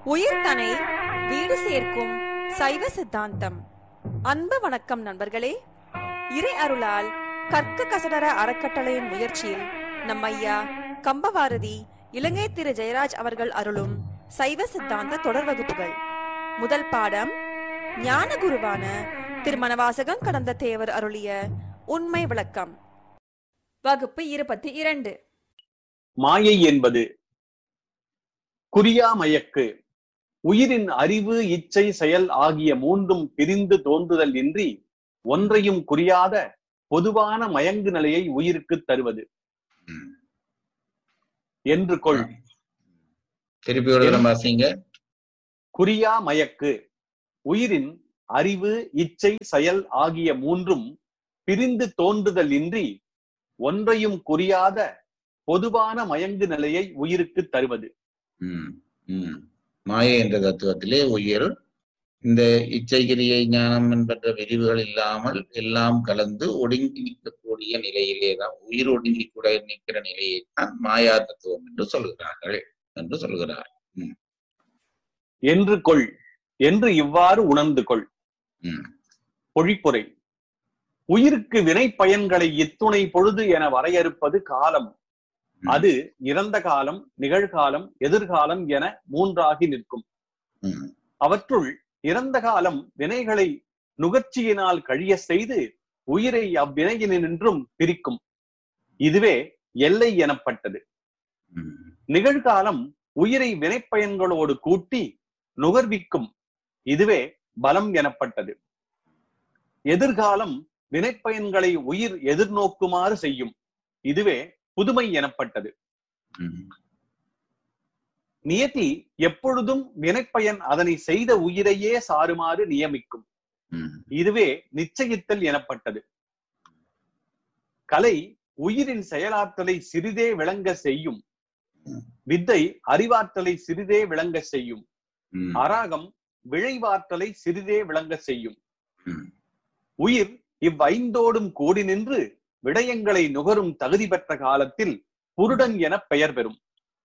உயிர்தனை வீடு சேர்க்கும் சைவ சித்தாந்தம் அன்பு வணக்கம் நண்பர்களே இறை அருளால் கற்க கசடர அறக்கட்டளையின் முயற்சியில் நம் ஐயா கம்பவாரதி இலங்கை திரு ஜெயராஜ் அவர்கள் அருளும் சைவ சித்தாந்த தொடர் வகுப்புகள் முதல் பாடம் ஞான குருவான திருமணவாசகம் கடந்த தேவர் அருளிய உண்மை விளக்கம் வகுப்பு இருபத்தி இரண்டு மாயை என்பது குறியாமயக்கு உயிரின் அறிவு இச்சை செயல் ஆகிய மூன்றும் பிரிந்து தோன்றுதல் இன்றி ஒன்றையும் குறியாத பொதுவான மயங்கு நிலையை உயிருக்கு தருவது ம். என்று கொள் திருப்பி ஒரு தரம் வாசிங்க குறியா மயக்கு உயிரின் அறிவு இச்சை செயல் ஆகிய மூன்றும் பிரிந்து தோன்றுதல் இன்றி ஒன்றையும் குறியாத பொதுவான மயங்கு நிலையை உயிருக்கு தருவது ம், ம். மாயை என்ற தத்துவத்திலே உயிர் இந்த இச்சைகிரியை ஞானம் என்பன்ற விரிவுகள் இல்லாமல் எல்லாம் கலந்து ஒடுங்கி நிற்கக்கூடிய நிலையிலே தான் உயிர் ஒடுங்கி கூட நிற்கிற நிலையை தான் மாயா தத்துவம் என்று சொல்கிறார்கள் என்று சொல்கிறார் என்று கொள் என்று இவ்வாறு உணர்ந்து கொள் ம், பொழிப்புரை உயிருக்கு வினை பயன்களை இத்துணை பொழுது என வரையறுப்பது காலம் ம். அது இறந்த காலம் நிகழ்காலம் எதிர்காலம் என மூன்றாகி நிற்கும் ம், அவற்றுள் இறந்த காலம் வினைகளை நுகர்ச்சியினால் கழிய செய்து உயிரை அவ்வினையினின்றும் பிரிக்கும் இதுவே எல்லை எனப்பட்டது ம், நிகழ்காலம் உயிரை வினைப்பயன்களோடு கூட்டி நுகர்விக்கும் இதுவே பலம் எனப்பட்டது எதிர்காலம் வினைப்பயன்களை உயிர் எதிர்நோக்குமாறு செய்யும் இதுவே புதுமை எனப்பட்டது ம், நியதி எப்பொழுதும் வினைப்பயன் அதனை செய்த உயிரையே சாருமாறு நியமிக்கும் ம், இதுவே நிச்சயித்தல் எனப்பட்டது கலை உயிரின் செயலாற்றலை சிறிதே விளங்க செய்யும் வித்தை அறிவாற்றலை சிறிதே விளங்க செய்யும் ம், அராகம் விளைவாற்றலை சிறிதே விளங்க செய்யும் ம், உயிர் இவ்வைந்தோடும் கூடி நின்று விடயங்களை நுகரும் தகுதி பெற்ற காலத்தில் புருடன் என பெயர் பெறும்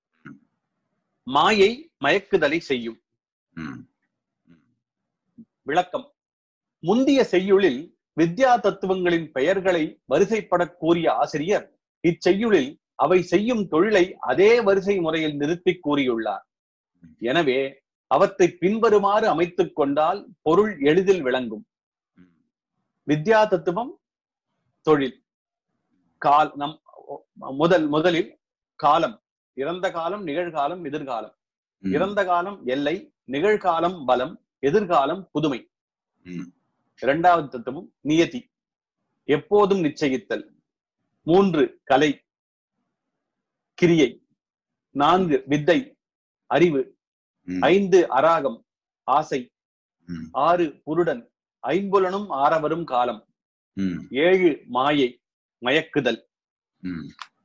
மாயை மயக்குதலை செய்யும் ம், விளக்கம் முந்திய செய்யுளில் வித்யா தத்துவங்களின் பெயர்களை வரிசைப்படக் கூறிய ஆசிரியர் இச்செய்யுளில் அவை செய்யும் தொழிலை அதே வரிசை முறையில் நிறுத்தி கூறியுள்ளார் எனவே அவற்றை பின்வருமாறு அமைத்துக் கொண்டால் பொருள் எளிதில் விளங்கும் ம். வித்யா தத்துவம் தொழில் கால் நம் முதல் முதலில் காலம் இறந்த காலம் நிகழ்காலம் எதிர்காலம் ம், இறந்த காலம் எல்லை நிகழ்காலம் பலம் எதிர்காலம் புதுமை ம், இரண்டாவது தத்துவம் நியதி எப்போதும் நிச்சயித்தல் மூன்று கலை கிரியை நான்கு வித்தை அறிவு ம், ஐந்து அராகம் ஆசை ம், ஆறு புருடன் ஐம்புலனும் ஆரவரும் காலம் ம், ஏழு மாயை மயக்குதல் ம்.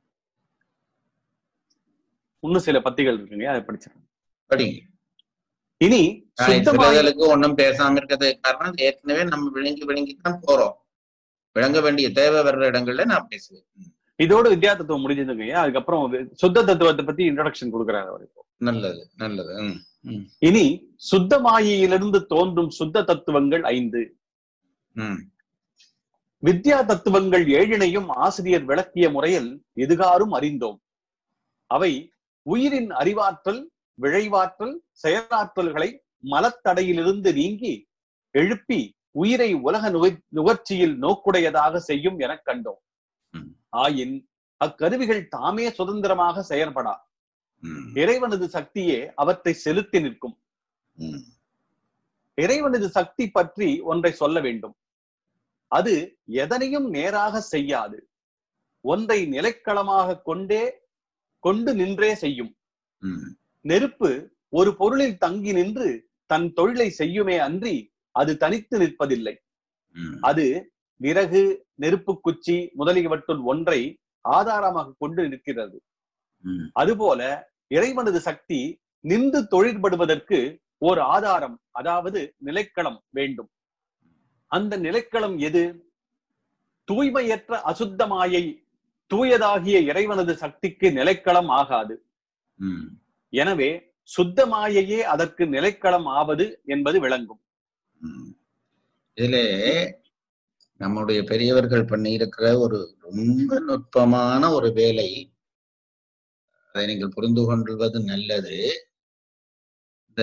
இன்னும் சில பத்திகள் இருக்குங்க அதை படிச்சிருக்கேன் படிங்க இனி ஆஹ் சுத்தமாய் சிலர்களுக்கு ஒண்ணும் பேசாம இருக்கிறது காரணம் ஏற்கனவே நம்ம விளங்கி விளங்கித்தான் போறோம் விளங்க வேண்டிய தேவை வர்ற இடங்கள்ல நான் பேசுவேன் ம், இதோட வித்யா தத்துவம் முடிஞ்சதுங்க அதுக்கப்புறம் வி- சுத்த தத்துவத்தை பத்தி இன்ட்ரோடக்ஷன் கொடுக்குறாரு அவர் இப்போ நல்லது நல்லது ம், ம், இனி சுத்த மாயையிலிருந்து தோன்றும் சுத்த தத்துவங்கள் ஐந்து ம், வித்யா தத்துவங்கள் ஏழினையும் ஆசிரியர் விளக்கிய முறையில் எதுகாரும் அறிந்தோம் அவை உயிரின் அறிவாற்றல் விழைவாற்றல் செயலாற்றல்களை மலத்தடையிலிருந்து நீங்கி எழுப்பி உயிரை உலக நுகர் நுகர்ச்சியில் நோக்குடையதாக செய்யும் எனக் கண்டோம் ம். ஆயின் அக்கருவிகள் தாமே சுதந்திரமாக செயற்படா ம், இறைவனது சக்தியே அவற்றை செலுத்தி நிற்கும் ம், இறைவனது சக்தி பற்றி ஒன்றை சொல்ல வேண்டும் அது எதனையும் நேராக செய்யாது ஒன்றை நிலைக்களமாக கொண்டே கொண்டு நின்றே செய்யும் ம், நெருப்பு ஒரு பொருளில் தங்கி நின்று தன் தொழிலை செய்யுமே அன்றி அது தனித்து நிற்பதில்லை ம், அது விறகு நெருப்பு குச்சி முதலியவற்றுள் ஒன்றை ஆதாரமாக கொண்டு நிற்கிறது ம், அதுபோல இறைவனது சக்தி நின்று தொழிற்படுவதற்கு ஓர் ஆதாரம் அதாவது நிலைக்களம் வேண்டும் அந்த நிலைக்களம் எது தூய்மையற்ற அசுத்த மாயை தூயதாகிய இறைவனது சக்திக்கு நிலைக்களம் ஆகாது ம், எனவே சுத்த மாயையே அதற்கு நிலைக்களம் ஆவது என்பது விளங்கும் ம். இதுல நம்முடைய பெரியவர்கள் பண்ணியிருக்கிற ஒரு ரொம்ப நுட்பமான ஒரு வேலை அதை நீங்கள் புரிந்து கொள்வது நல்லது இந்த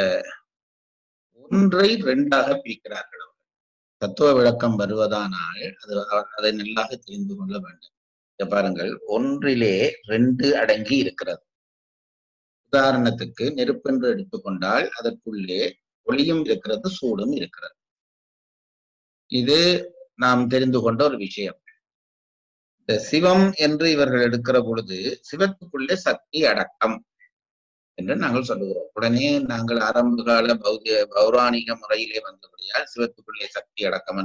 ஒன்றை ரெண்டாக பிரிக்கிறார்கள் அவர்கள். தத்துவ விளக்கம் வருவதானால் அது அ- அதை நல்லாக தெரிந்து கொள்ள வேண்டும் இங்க பாருங்கள் ஒன்றிலே ரெண்டு அடங்கி இருக்கிறது உதாரணத்துக்கு நெருப்பென்று எடுத்துக்கொண்டால் அதற்குள்ளே ஒளியும் இருக்கிறது சூடும் இருக்கிறது இது நாம் தெரிந்து கொண்ட ஒரு விஷயம் இந்த சிவம் என்று இவர்கள் எடுக்கிற பொழுது சிவத்துக்குள்ளே சக்தி அடக்கம் என்று நாங்கள் சொல்லுகிறோம் உடனே நாங்கள் ஆரம்ப கால பௌதிக பௌராணிக முறையிலே வந்தபடியால் சிவத்துக்குள்ளே சக்தி அடக்கம் என்று